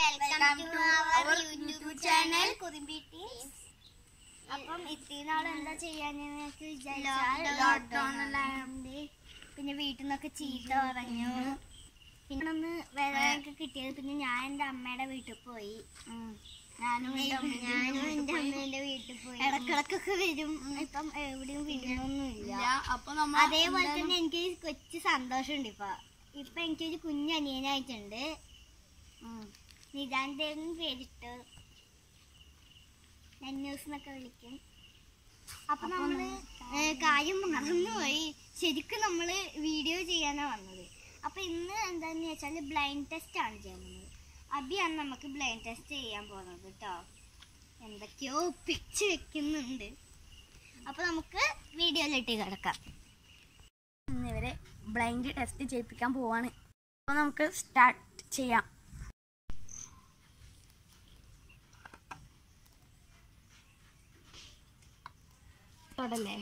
Welcome to our YouTube channel Kurumbi teams അപ്പം ഇത്രയും നാൾ എന്താ ചെയ്യാന്ന് വിചാരിച്ചാൽ ലോക്ക്ഡൗൺ എല്ലാണ്ട് പിന്നെ വീട്ടിൽ നിന്നൊക്കെ ചീത്ത പറഞ്ഞു പിന്നെ ഒന്ന് വിറകൊക്കെ കിട്ടിയത് പിന്നെ ഞാൻ എൻ്റെ അമ്മയുടെ വീട്ടിൽ പോയി ഞാനും ഞാനും എൻ്റെ അമ്മേൻ്റെ വീട്ടിൽ പോയി ഇടക്കിടക്കൊക്കെ വരും ഇപ്പം എവിടെയും വീടൊന്നുമില്ല അപ്പൊ നമ്മൾ അതേപോലെ തന്നെ എനിക്ക് കൊച്ചു സന്തോഷമുണ്ട് ഇപ്പൊ ഇപ്പൊ എനിക്കൊരു കുഞ്ഞനിയനായിട്ടുണ്ട് നിതാന്റെ പേരിട്ട് ന്യൂസ് എന്നൊക്കെ വിളിക്കും അപ്പൊ നമ്മള് ഏ, കാര്യം മറന്നുപോയി ശരിക്കും നമ്മള് വീഡിയോ ചെയ്യാനാ വന്നത് അപ്പൊ ഇന്ന് എന്താന്ന് വെച്ചാല് ബ്ലൈൻഡ് ടെസ്റ്റ് ആണ് ചെയ്യുന്നത് അബിയാണ് നമുക്ക് ബ്ലൈൻഡ് ടെസ്റ്റ് ചെയ്യാൻ പോകുന്നത് കേട്ടോ എന്തൊക്കെയോ ഒപ്പിച്ച് വെക്കുന്നുണ്ട് അപ്പൊ നമുക്ക് വീഡിയോയിലിട്ട് കിടക്കാം ഇവരെ ബ്ലൈൻഡ് ടെസ്റ്റ് ചെയ്യിപ്പിക്കാൻ പോവാണ് അപ്പൊ നമുക്ക് സ്റ്റാർട്ട് ചെയ്യാം തൊടല്ലേ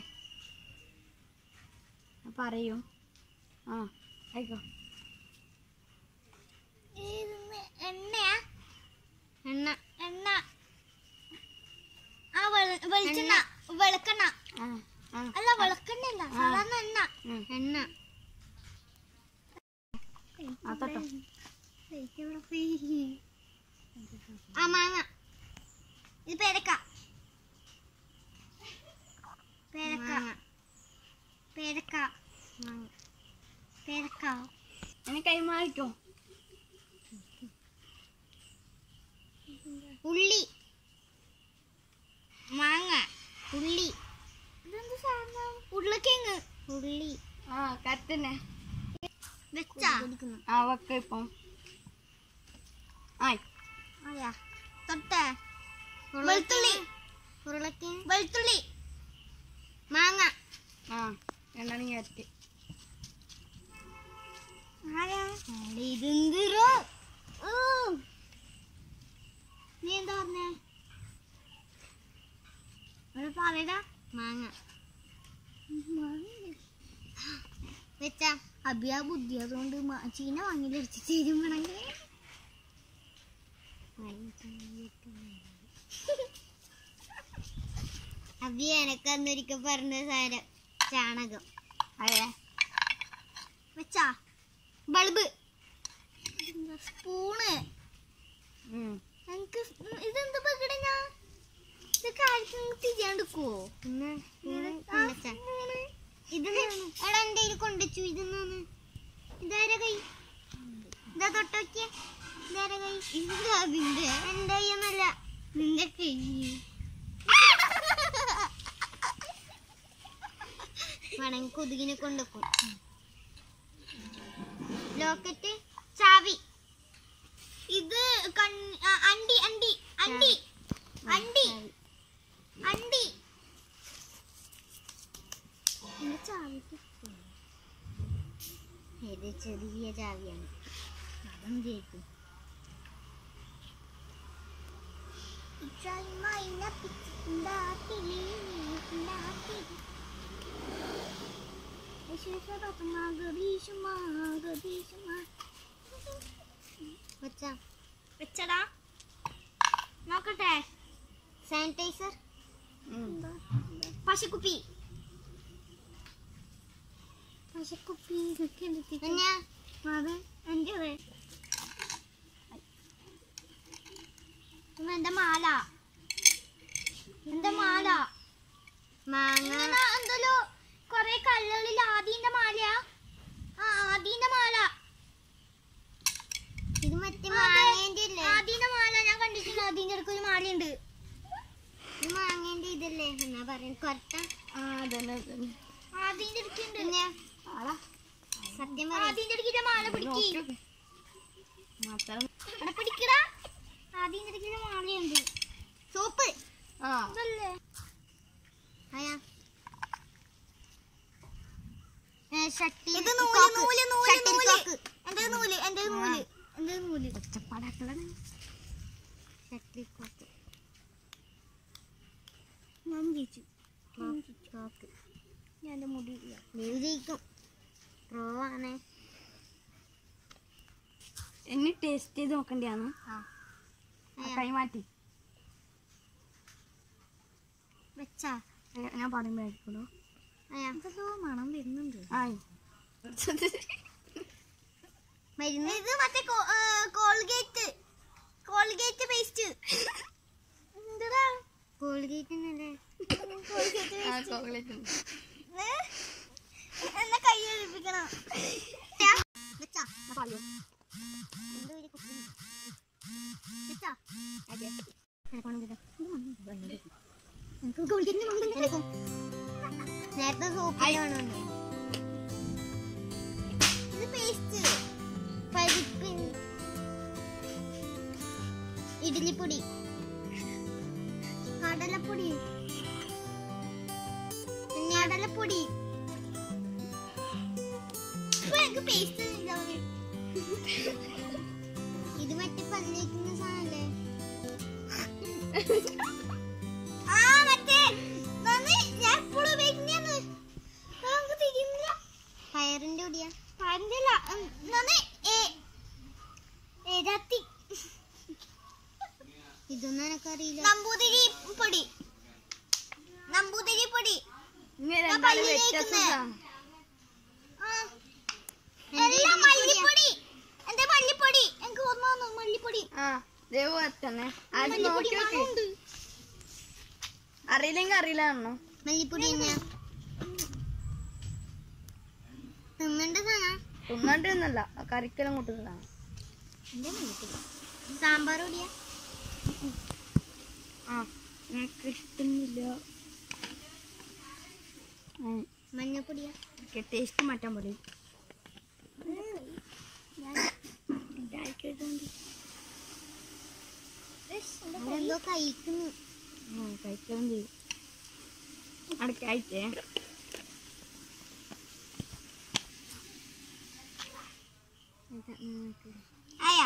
പറയൂ ആ ആയിക്കോ എണ്ണയാ എണ്ണ എണ്ണ ആ വെള- വെളിച്ചെണ്ണ വെളുക്കെണ്ണ ആ ആ അല്ല വെളുക്കെണ്ണ അല്ല സാധാരണ എണ്ണ ഉം. എണ്ണ ആ തൊട്ടോ ആ മാങ്ങ ഇത് പേരക്ക പേരക്ക പേരക്ക പേരക്ക എന്നെ കൈമാറിക്കോ ഉള്ളി മാങ്ങ ഉള്ളി ഇതെന്ത് സാധനം ഉരുളക്കിഴങ്ങ് ഉള്ളി ആ കറക്റ്റ് വെച്ചാ ആ വെക്ക ഇപ്പം ആയി അതെയാ തൊട്ടേ വെളുത്തുള്ളി ഉരുളക്കിഴങ്ങ് വെളുത്തുള്ളി മാങ്ങ ആ രണ്ടാണ് കറക്റ്റ് ഇതെന്തിരോ നീ എന്താ പറഞ്ഞേ ഒരു പറയടാ മാങ്ങ വെച്ച അഭിയാ ബുദ്ധി അതുകൊണ്ട് മ- ചീന വാങ്ങിയില്ല തീരുമാണെങ്കിൽ അഭി എനക്ക് അന്നൊരിക്കൽ പറഞ്ഞ സാരം ചാണകം അതെ വെച്ചാ ബൾബ് സ്പൂണ് ഉം. എനിക്ക് ഇതെന്ത് പകടന ഇതൊക്കെ ആർക്കും തിരിയാണ്ടിക്കുവോ ഇത് എടാ എന്റെ കയ്യിൽ കൊണ്ടുവച്ചു ഇതെന്നാണ് ഇതാര കൈ ഇതാ തൊട്ടോക്കിയ ഇതാര കൈ ഇതാ നിന്റെ എന്റെ കൈയൊന്നല്ല നിന്റെ കൈ വേണമെങ്കിൽ കൊതുകിനെ കൊണ്ടുവെക്കും ലോക്കറ്റ് ചാവി ഇത് കൺ- ആ, അണ്ടി അണ്ടി അണ്ടി അണ്ടി അണ്ടി ഇത് ചാവിക്ക് ഇത് ചെറിയ ചാവിയാണ് അതും ജയിക്കും വെച്ചാ വെച്ചടാ നോക്കട്ടെ സാനിറ്റൈസർ ഉം. പശക്കുപ്പി പശക്കുപ്പി ഇതൊക്കെ അതെ എൻ്റെ അതെ എന്റെ മാല എന്റെ മാല മാങ്ങ എന്തല്ലോ കൊറേ കല്ലുകളിൽ ആദീന്റെ മാലയാ ആ ആദീന്റെ മാല ഇത് മറ്റേ മാങ്ങേന്റെ ആദീന്റെ മാല ഞാൻ കണ്ടിട്ടുണ്ട് ആദീന്റെ അടുത്ത് ഒരു മാലയുണ്ട് ഇത് മാങ്ങേന്റെ ഇതല്ലേ എന്നാ പറയുന്നത് കൊരട്ട ആ അതന്നെ അതന്നെ ആദീന്റെ അടുക്കുണ്ട് ആടാ സത്യം ആദീന്റെ അടുക്കിന്റെ മാല പിടിക്കി നോക്ക്. മാത്രം അവിടെ പിടിക്കടാ ആദീന്റെ അടുക്കിന്റെ മാലയുണ്ട് സോപ്പ് ആ ഇതല്ലേ ആയാ ഷട്ടി ഇത് നൂല്, കോക്ക്. നൂല്, നൂല്, ഷട്ടിൽ നൂല്. കോക്ക്. എന്റെ നൂല് എന്റെ നൂല് എന്റെ നൂല് ഒച്ചപ്പാടാക്കളാണ് ഷട്ടിൽ കോക്ക് ഞാൻ ജയിച്ചു കോക്ക് ഞാൻ എന്റെ മുടി നീ ജയിക്കും പ്രോ ആണ് എന്നെ ടേസ്റ്റ് ചെയ്ത് നോക്കണ്ടിയാണ് ആ അയ്യ. കൈ മാറ്റി വെച്ചാ ഏ, ഞാൻ പറയുമ്പോഴായിരിക്കുള്ളൂ അയ്യാ മണം വരുന്നുണ്ട് ആയി മരുന്ന് ഇത് മറ്റേ കോൾഗേറ്റ് കോൾഗേറ്റ് പേസ്റ്റ് എന്തിനാ കോൾഗേറ്റ് എന്നല്ലേ കോൾഗേറ്റ് ആ പേസ്റ്റ് ചോക്ലേറ്റ് ഉണ്ട് എന്നെ കൈ ഒഴിപ്പിക്കണം വെച്ചാ ഞാൻ പറയൂ എന്തോ ഒരു കുപ്പി വെച്ചാ അതെ എനിക്ക് കോൾഗേറ്റിന് മണം നേരത്തെ സോപ്പിലാണ് ഇത് പേസ്റ്റ് പരിപ്പിൻ ഇഡ്ഡലിപ്പൊടി കടലപ്പൊടി കടലപ്പൊടി ഇപ്പൊ എനിക്ക് പേസ്റ്റ് ഇത് മറ്റേ പല്ലേക്കുന്ന സാധനല്ലേ ആ മറ്റേ നന്ദി ഞാൻ എപ്പോഴും ഉപയോഗിക്കുന്നതാണ് നമുക്ക് തിരിയുന്നില്ല പയറിന്റെ പൊടിയാ പയറിന്റെ അല്ല ഉം, നന്ദി ഏ ഏതാത്തി ഇതൊന്നും എനക്കറിയില്ല നമ്പൂതിരി പൊടി നമ്പൂതിരി പൊടി ഇങ്ങനെ ഞാൻ രണ്ടാളും പല്ലിൽ വ്യത്യാസം തേക്കുന്നെ. സാ- ആ. എല്ലാം മല്ലിപ്പൊടി എന്റെ മല്ലിപ്പൊടി എനിക്ക് ഓർമ്മ വന്നു മല്ലിപ്പൊടി ആ ദേവ് തന്നെ ആദ്യം മല്ലിപ്പൊടി നോക്കി നോക്കി മണമുണ്ട് അറിയില്ലെങ്കിൽ അറിയില്ല എന്നോ മല്ലിപ്പൊടി തന്നെയാ തിന്നണ്ട സാധനം തിന്നാണ്ട് എന്നല്ല കറിക്കെല്ലാം കൂട്ടുന്നതാണ് എന്റെ മല്ലിപ്പൊടി സാമ്പാർ പൊടിയാ ആ എനിക്ക് ഇഷ്ടമില്ല മഞ്ഞപ്പൊടിയാ ടേസ്റ്റ് മാറ്റാൻ പറയും എന്തോ കഴിക്കുന്നു കഴിക്കണം ചെയ്യും അടക്കായിട്ടേ ആയാ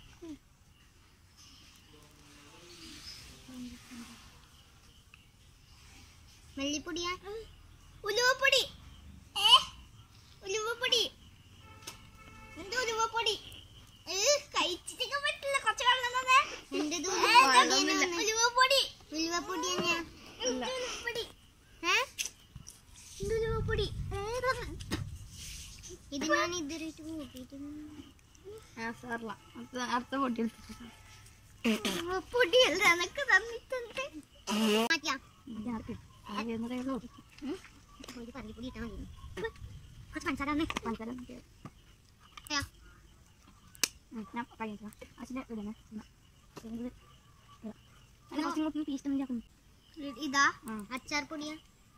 മല്ലിപ്പൊടിയാ ഉലുവപ്പൊടി ഏ ഉലുവപ്പൊടി എന്തോ ഉലുവപ്പൊടി ഏ, കഴിച്ചിട്ടൊക്കെ പറ്റില്ല കുറച്ച് വെള്ളം തന്നെ എന്റേത് വെള്ളമൊന്നുമില്ല. ഉലുവപ്പൊടി ഉലുവപ്പൊടി തന്നെയാ ഇല്ല. ഉലുവപ്പൊടി ഏ എന്ത് ഉലുവപ്പൊടി ഏതാണ് ഇത് ഞാൻ ഇതുവരെയായിട്ട് കൂട്ടിയിട്ടുണ്ട് ആ സാറില്ല അടുത്ത അടുത്ത പൊട്ടി പൊടിയല്ല എനക്ക് തന്നിട്ടുണ്ട് മാറ്റിയാ ഒരു പല്ലിപ്പൊടി ഇട്ടാ മതി കുറച്ച് പഞ്ചസാര തന്നെ അയ്യാ ഞാൻ കഴിക്കാം അച്ഛൻ്റെ ഇടണേ കുറച്ചും പീസ്റ്റ് ഉണ്ടാക്കുന്നു ഇ- ഇതാ ആ. അച്ചാർ പൊടിയാ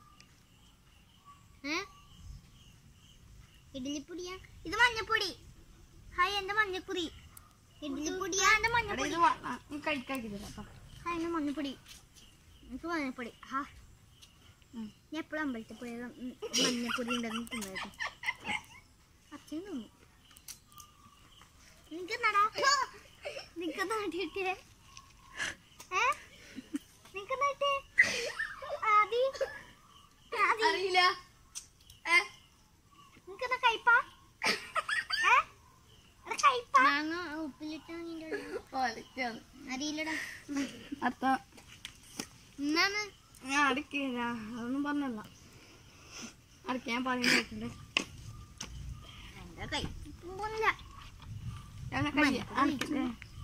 ഏ ഇഡ്ഡലിപ്പൊടിയാ ഇത് മഞ്ഞപ്പൊടി ഹായ് എന്റെ മഞ്ഞപ്പൊടി ഇഡ്ഡലിപ്പൊടിയാ എന്റെ എടാ മഞ്ഞപ്പൊടി ഇത് വാ- ആ, നീ കഴിക്കാക്കി തരാം കേട്ടോ ഹായ് എന്റെ മഞ്ഞപ്പൊടി എനിക്ക് മഞ്ഞപ്പൊടി ഹാ ഉം. ഞാൻ എപ്പോഴും അമ്പലത്തിൽ പോയത് ഉം മഞ്ഞപ്പൊടി ഉണ്ടെന്ന് തിന്നത് അച്ഛൻ തിന്നു നിനക്ക് നടാ നിനക്ക് നാട്ടിട്ടേ ഏ നിനക്ക് നാട്ടേ ആദി ആദി അറിയില്ല ഏ നിനക്ക് കയ്പാ ഏ എടാ കയ്പാ മാങ്ങ ഉപ്പിലിട്ടാ വലിച്ചാണ് അറിയില്ലടാ അടുത്ത എന്നാണ് ഞാൻ അടക്കില്ല അതൊന്നും പറഞ്ഞല്ല അടക്ക ഞാൻ പറഞ്ഞു കേട്ടിട്ടുണ്ട് എന്റെ കയ്പില്ല ഞാൻ കൈ അടക്കട്ടെ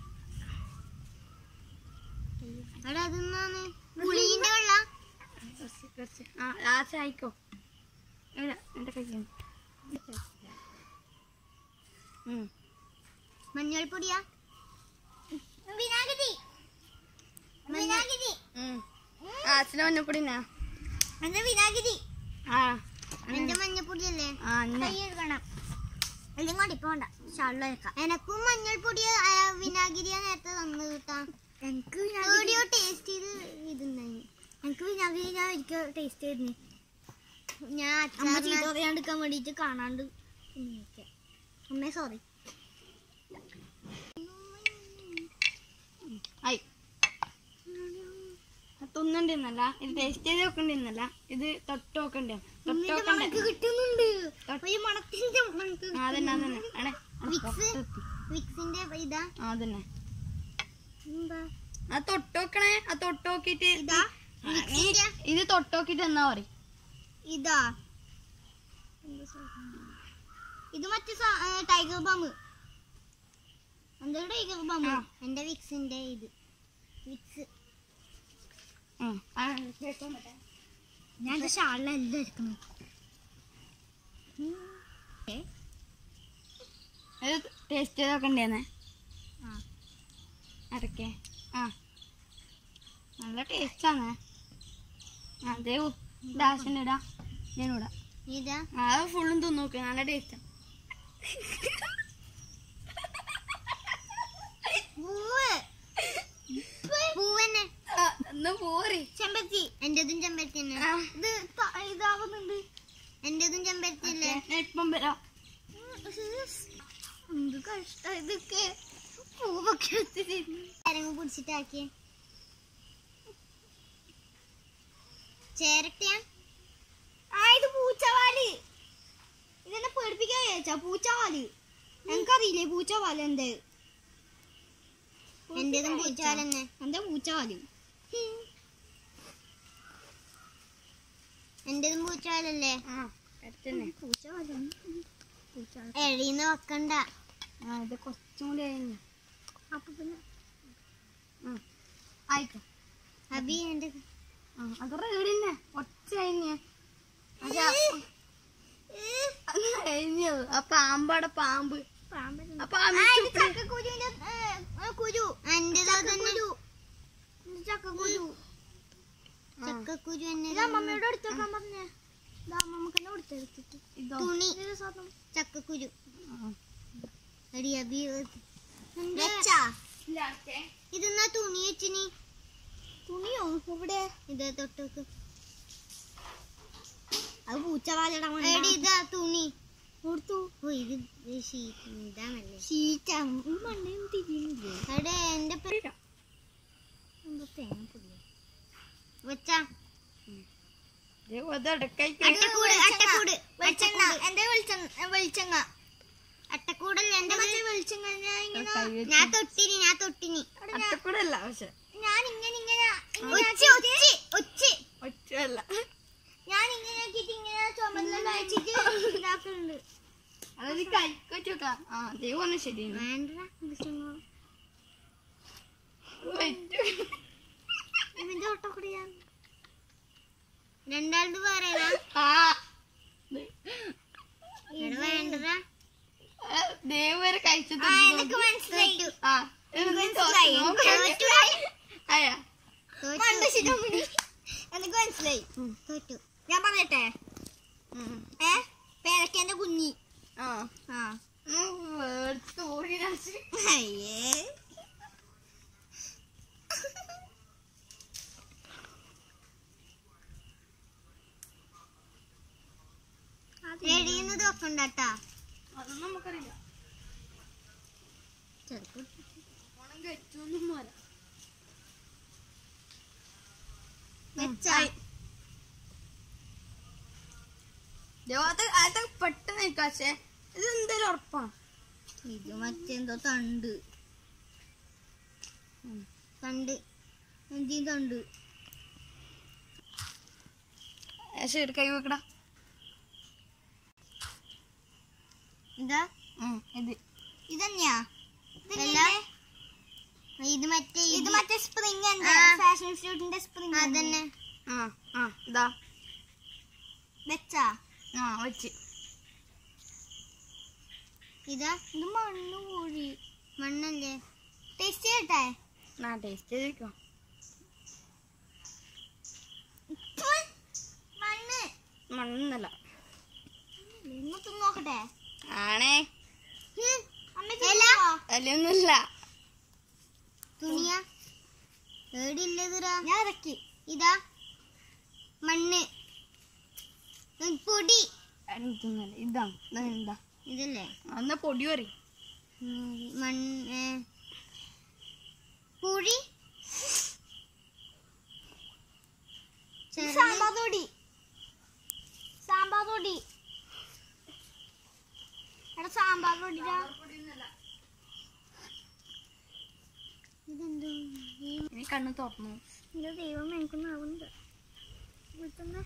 എടാ അതെന്നാണ് പുളീന്റെ വെള്ളം കുറച്ച് കുറച്ച് ആ ലാസ്റ്റ് ആയിക്കോ ഇല്ല എൻ്റെ കൈ മഞ്ഞൾപ്പൊടിയാ വിനാഗിരി വിനാഗിരി ആ അച്ഛനെ മഞ്ഞപ്പൊടി എന്നാ എന്റെ വിനാഗിരി ആ എന്റെ മഞ്ഞൾപ്പൊടി അല്ലേ ആ അന്നെ കൈ കഴുകണം അല്ലെങ്കിൽ കൊണ്ട് ഇപ്പൊ വേണ്ട ഷാളിൽ വെക്കാം എനക്കും മഞ്ഞൾപ്പൊടി വിനാഗിരിയാ നേരത്തെ തന്നു കിട്ടാ എനിക്ക് വീഡിയോ ടേസ്റ്റ് ചെയ്ത് ഇതുണ്ടായി എനിക്ക് വിനാഗിരി ഞാൻ ഒരിക്കൽ ടേസ്റ്റ് ചെയ്തിരുന്നു ഞാൻ അമ്മ ചീത്ത പറയാണ്ടിരിക്കാൻ വേണ്ടിട്ട് കാണാണ്ട് തിന്നിരിക്കാ. അമ്മേ സോറി ആയി തിന്നണ്ടിന്നല്ല ഇത് ടേസ്റ്റ് ചെയ്ത് നോക്കണ്ടിന്നല്ല ഇത് തൊട്ട് നോക്കണ്ടേ തൊട്ട് നോക്കണ്ടേ കിട്ടുന്നുണ്ട് ഒരു മണത്തിന്റെ മണക്ക് ആ അതന്നെ അതന്നെ ആണേ വിക്സ് വിക്സിന്റെ ഇതാ ആ അതന്നെ എന്താ ആ തൊട്ടോക്കണേ ആ തൊട്ടോക്കിട്ട് ഇതാ ആ, നീ ഇത് തൊട്ടോക്കിട്ട് എന്നാ പറയും ഇതാ ഇത് മറ്റേ സാ- ഏ, ടൈഗർ ബാം എന്താ ടൈഗർ ബാം ആ. എന്റെ വിക്സിന്റെ ഇത് വിക്സ് ഞാൻ എന്റെ ഷാളിലെല്ലാം എടുക്കണം ഇത് ടേസ്റ്റ് ചെയ്തൊക്കെ ഉണ്ടേന്നെ ആ. അരക്കേ ആ നല്ല ടേസ്റ്റാണ് അതേ ദാശൻ്റെ ഇടാ ഞാനിടാം ഇതാ ആ അത് ഫുള്ളും തിന്നു നോക്ക് നല്ല ടേസ്റ്റാ പൂവ് പൂവന്നെ എന്നാ പോറി ചെമ്പരത്തി എന്റേതും ചെമ്പരത്തി തന്നെ ആ. ഇത് ത- ഇതാവുന്നുണ്ട് എന്റേതും ചെമ്പരത്തി അല്ലേ ഞാൻ ഇപ്പം വരാം എന്ത് കഷ്ട ഇതൊക്കെ പൂവൊക്കെ എടുത്തിട്ട് അരങ്ങ് പിടിച്ചിട്ടാക്കിയ ചേരട്ടയാ ആ ഇത് പൂച്ചവാല് ഇതെന്നെ പേടിപ്പിക്കാൻ വിചാരിച്ചാ പൂച്ചവാല് എനിക്കറിയില്ലേ പൂച്ചവാല് എന്ത് എന്റേതും പൂച്ചവാല് തന്നെ എന്താ പൂച്ചവാല് എന്റേതും പൂച്ചവാലല്ലേ ആ അടുത്തന്നെ പൂച്ചവാലും എഴീന്ന് വെക്കണ്ട ആ ഇത് കുറച്ചും കൂടി കഴിഞ്ഞു അപ്പൊ പിന്നെ ആയിക്കോ അബി എന്റെ ആ അത് റെഡി തന്നെ ഒച്ച കഴിഞ്ഞ കഴിഞ്ഞത് ആ പാമ്പാടെ പാമ്പ് ആ പാമ്പ് ചക്കക്കുരുവിന്റെ കുരു എന്റേതാ തന്നെ ചക്കക്കുരു ചക്കക്കുരു അമ്മമ്മയോട് എടുത്തേക്കാൻ പറഞ്ഞേ അമ്മമ്മക്ക് കൊടുത്തെടുത്തിട്ട് ഇതോ തുണി ചക്കക്കുരു ആ. എടി അബി ഇതെന്നാ തുണി വെച്ചിനി തുണിയോ ഇവിടെ ഇത് തൊട്ടോക്ക് അത് പൂച്ചവാലട എടി ഇതാ തുണി കൊടുത്തു ഓ ഇത് ഷീറ്റ് ഇതാണല്ലേ ഷീറ്റ് മണ്ണയും തിരിയുന്നില്ലേ എടേ എന്റെ പേര് എന്താ തേങ്ങ പൊടിയോ വെച്ചാ ദേ അത് ഇടയ്ക്കായി അട്ടക്കൂട് അട്ടക്കൂട് വെളിച്ചെണ്ണ എന്റെ വെളിച്ചെണ്ണ വെളിച്ചെണ്ണ അട്ടക്കൂടല്ലേ എന്റെ വെളിച്ചെണ്ണ ഞാൻ ഇങ്ങനെ കൈ വെച്ച്. ഞാൻ തൊട്ടിനി ഞാൻ തൊട്ടിനി അട്ടക്കൂടല്ല പക്ഷെ ഞാൻ ഇങ്ങനെ ഇങ്ങനെ ഒച്ചി ഒച്ചി ഒച്ചി ഒറ്റല്ല ഞാൻ ഇങ്ങനെ ആക്കിയിട്ട് ഇങ്ങനെ ചുമതല അയച്ചിട്ട് ഇതാക്കുന്നുണ്ട് അതായത് കൈക്കൊച്ചു വെക്കാം ആ ദേ പറഞ്ഞ ശരിയാണ് വേണ്ട ഇവന്റെ ഒട്ടക്കൂടിയാ രണ്ടാളുടെ വേറെ ആ വേണ്ടതാ ദേവ് വരെ കഴിച്ചു ആ എനിക്ക് മനസ്സിലായി ആ ഇത് നീ മനസ്സിലായി. നോക്ക്. തോറ്റു. ആയാ മണ്ട ശിരോമണി. എനിക്ക് മനസ്സിലായി ഉം. തോറ്റു ഞാൻ പറയട്ടെ ഉം. ഏ പേരക്കേന്റെ കുഞ്ഞി ആ ആ തോടി അയ്യേ എടീന്ന് നോക്കണ്ടാട്ടാ അതൊന്നും നമുക്കറിയില്ല ചെറുപ്പം ഓണം കഴിച്ചൊന്നും പോരാ വെച്ചാ ദേ, അത് അത് പെട്ടെന്ന് നിൽക്കാം പക്ഷേ ഇത് എന്തായാലും ഉറപ്പാണ് ഇത് മറ്റെന്തോ തണ്ട് ഉം. തണ്ട് എന്തി തണ്ട് ശരി കൈ വെക്കടാ ഇതാ ഉം, ഇത് ഇതന്നെയാ ഇത് മറ്റേ ഇത് മറ്റേ സ്പ്രിങ് ഫാഷൻ ഇൻസ്റ്റിറ്റ്യൂട്ടിന്റെ സ്പ്രിങ് അതന്നെ ആ ആ ഇതാ വെച്ചാ ആ വെച്ച് ഇതാ ഇത് മണ്ണ് കോഴി മണ്ണല്ലേ ടേസ്റ്റ് ചെയ്യട്ടെ ആ ടേസ്റ്റ് ചെയ്തിരിക്കോ ഉം, മണ്ണ് മണ്ണല്ല ഇങ്ങോട്ട് നോക്കട്ടെ ആണേ ഉം, അമ്മ അല്ലൊന്നുമില്ല തുണിയാ ഏടില്ലതുരാ ഞാൻ ഇറക്കി ഇതാ മണ്ണ് ഉം, പൊടി ഇതൊന്നല്ല ഇതാ ഇതാ എന്താ ഇതല്ലേ എന്നാ പൊടി പറയും മണ്ണ് കുഴി സാമ്പാർ പൊടി സാമ്പാർ പൊടി എടാ സാമ്പാർ പൊടിടാ ഇതെന്തോ അബി കണ്ണ് തുറന്നു എന്റെ ദൈവം എനിക്കൊന്നും ആവുന്നുണ്ട് വീട്ടിന്ന്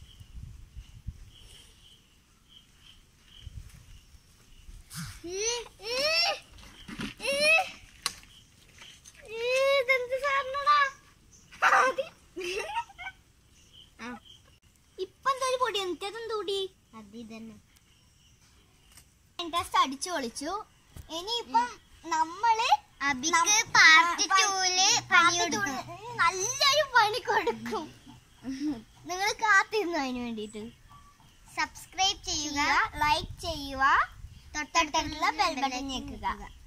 ഇതെന്ത് സാധനടാ ഇപ്പൊ എന്താ ഒരു പൊടി എനിക്കതെന്ത് പൊടി അത് ഇതന്നെ ടെസ്റ്റ് അടിച്ചു പൊളിച്ചു ഇനിയിപ്പം നമ്മള് അബിക്ക് പാർട്ട് ടൂല് പണി കൊടുക്കും നല്ലൊരു പണി കൊടുക്കും നിങ്ങൾ കാത്തിരുന്നു അതിന് വേണ്ടിട്ട് സബ്സ്ക്രൈബ് ചെയ്യുക ലൈക്ക് ചെയ്യുക തൊട്ടടുത്തുള്ള ബെൽ ബട്ടൺ ഞെക്കുക